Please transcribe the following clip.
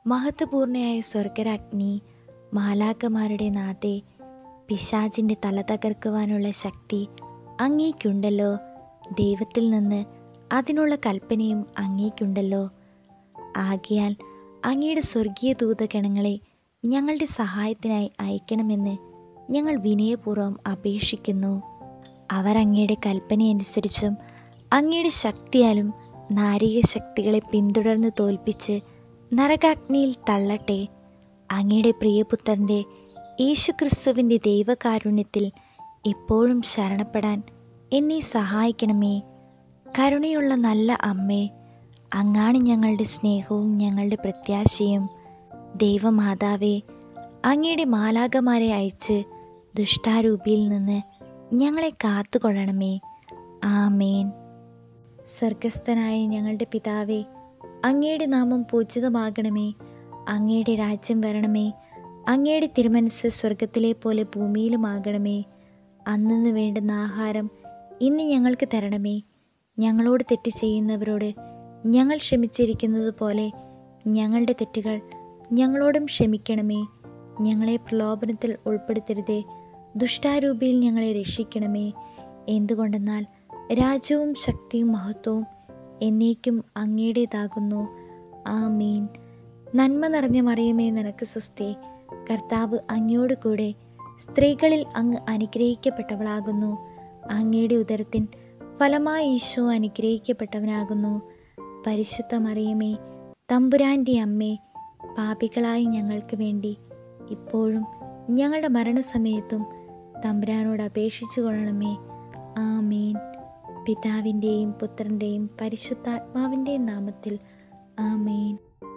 മഹത്വപൂർണയായ സ്വർഗരാജ്ഞി മാലാക്കമാരുടെ നാഥേ പിശാചിൻ്റെ തല തകർക്കുവാനുള്ള ശക്തി അങ്ങേക്കുണ്ടല്ലോ ദൈവത്തിൽ നിന്ന് അതിനുള്ള കൽപ്പനയും അങ്ങേക്കുണ്ടല്ലോ ആകയാൽ അങ്ങയുടെ സ്വർഗീയ ദൂതഗണങ്ങളെ ഞങ്ങളുടെ സഹായത്തിനായി അയക്കണമെന്ന് ഞങ്ങൾ വിനയപൂർവ്വം അപേക്ഷിക്കുന്നു അവർ അങ്ങയുടെ കൽപ്പനയനുസരിച്ചും അങ്ങയുടെ ശക്തിയാലും നാരിക ശക്തികളെ പിന്തുടർന്ന് തോൽപ്പിച്ച് നരകാഗ്നിയിൽ തള്ളട്ടെ അങ്ങയുടെ പ്രിയപുത്രൻ്റെ യേശുക്രിസ്തുവിൻ്റെ ദൈവകാരുണ്യത്തിൽ എപ്പോഴും ശരണപ്പെടാൻ എന്നെ സഹായിക്കണമേ കരുണയുള്ള നല്ല അമ്മേ അങ്ങാണ് ഞങ്ങളുടെ സ്നേഹവും ഞങ്ങളുടെ പ്രത്യാശയും ദൈവമാതാവേ അങ്ങയുടെ മാലാകമാരെ അയച്ച് ദുഷ്ടാരൂപിയിൽ നിന്ന് ഞങ്ങളെ കാത്തുകൊള്ളണമേ ആമേൻ സ്വർഗസ്ഥനായ ഞങ്ങളുടെ പിതാവേ അങ്ങയുടെ നാമം പൂജിതമാകണമേ അങ്ങയുടെ രാജ്യം വരണമേ അങ്ങയുടെ തിരുമനസ് സ്വർഗത്തിലെ പോലെ ഭൂമിയിലുമാകണമേ അന്നു വേണ്ടുന്ന ആഹാരം ഇന്ന് ഞങ്ങൾക്ക് തരണമേ ഞങ്ങളോട് തെറ്റ് ചെയ്യുന്നവരോട് ഞങ്ങൾ ക്ഷമിച്ചിരിക്കുന്നത് പോലെ ഞങ്ങളുടെ തെറ്റുകൾ ഞങ്ങളോടും ക്ഷമിക്കണമേ ഞങ്ങളെ പ്രലോഭനത്തിൽ ഉൾപ്പെടുത്തരുതേ ദുഷ്ടാരൂപിയിൽ ഞങ്ങളെ രക്ഷിക്കണമേ എന്തുകൊണ്ടെന്നാൽ രാജ്യവും ശക്തിയും മഹത്വവും എന്നേക്കും അങ്ങയുടേതാകുന്നു ആമീൻ നന്മ നിറഞ്ഞ മറിയമേ നിനക്ക് സുസ്ഥേ കർത്താവ് അങ്ങയോട് കൂടെ സ്ത്രീകളിൽ അങ്ങ് അനുഗ്രഹിക്കപ്പെട്ടവളാകുന്നു അങ്ങയുടെ ഉദരത്തിൻ ഫലമായി ഈശോ അനുഗ്രഹിക്കപ്പെട്ടവനാകുന്നു പരിശുദ്ധ മറിയമേ തമ്പുരാൻ്റെ അമ്മേ പാപികളായി ഞങ്ങൾക്ക് വേണ്ടി ഇപ്പോഴും ഞങ്ങളുടെ മരണസമയത്തും തമ്പുരാനോട് അപേക്ഷിച്ചു കൊള്ളണമേ ആമേൻ പിതാവിൻ്റെയും പുത്രൻ്റെയും പരിശുദ്ധാത്മാവിൻ്റെയും നാമത്തിൽ ആമേൻ